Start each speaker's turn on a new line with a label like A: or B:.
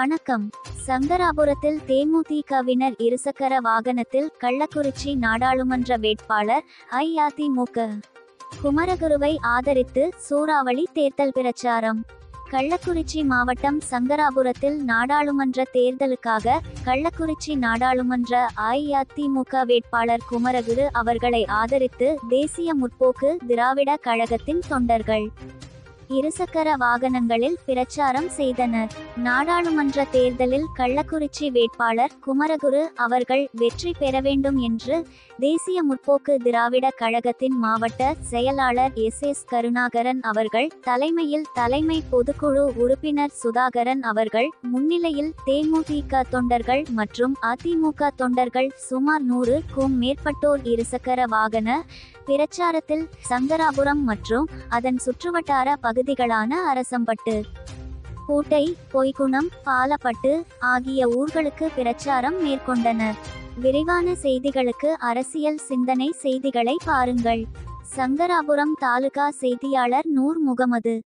A: வணக்கம் சங்கராபுரத்தில் தேமுதிகவினர் இருசக்கர வாகனத்தில் கள்ளக்குறிச்சி நாடாளுமன்ற வேட்பாளர் அஇஅதிமுக குமரகுருவை ஆதரித்து சூறாவளி தேர்தல் பிரச்சாரம் கள்ளக்குறிச்சி மாவட்டம் சங்கராபுரத்தில் நாடாளுமன்ற தேர்தலுக்காக கள்ளக்குறிச்சி நாடாளுமன்ற அஇஅதிமுக வேட்பாளர் குமரகுரு அவர்களை ஆதரித்து தேசிய முற்போக்கு திராவிட கழகத்தின் தொண்டர்கள் இருசக்கர வாகனங்களில் பிரச்சாரம் செய்தனர் நாடாளுமன்ற தேர்தலில் கள்ளக்குறிச்சி வேட்பாளர் குமரகுரு அவர்கள் வெற்றி பெற வேண்டும் என்று தேசிய முற்போக்கு திராவிட கழகத்தின் மாவட்ட செயலாளர் எஸ் எஸ் கருணாகரன் அவர்கள் தலைமையில் தலைமை பொதுக்குழு உறுப்பினர் சுதாகரன் அவர்கள் முன்னிலையில் தேமுதிக தொண்டர்கள் மற்றும் அதிமுக தொண்டர்கள் சுமார் நூறுக்கும் மேற்பட்டோர் இருசக்கர வாகன பிரச்சாரத்தில் சங்கராபுரம் மற்றும் அதன் சுற்றுவட்டார பகுதிகளான அரசம்பட்டு பூட்டை பொய்குணம் பாலப்பட்டு ஆகிய ஊர்களுக்கு பிரச்சாரம் மேற்கொண்டனர் விரிவான செய்திகளுக்கு அரசியல் சிந்தனை செய்திகளை பாருங்கள் சங்கராபுரம் தாலுகா செய்தியாளர் நூர் முகமது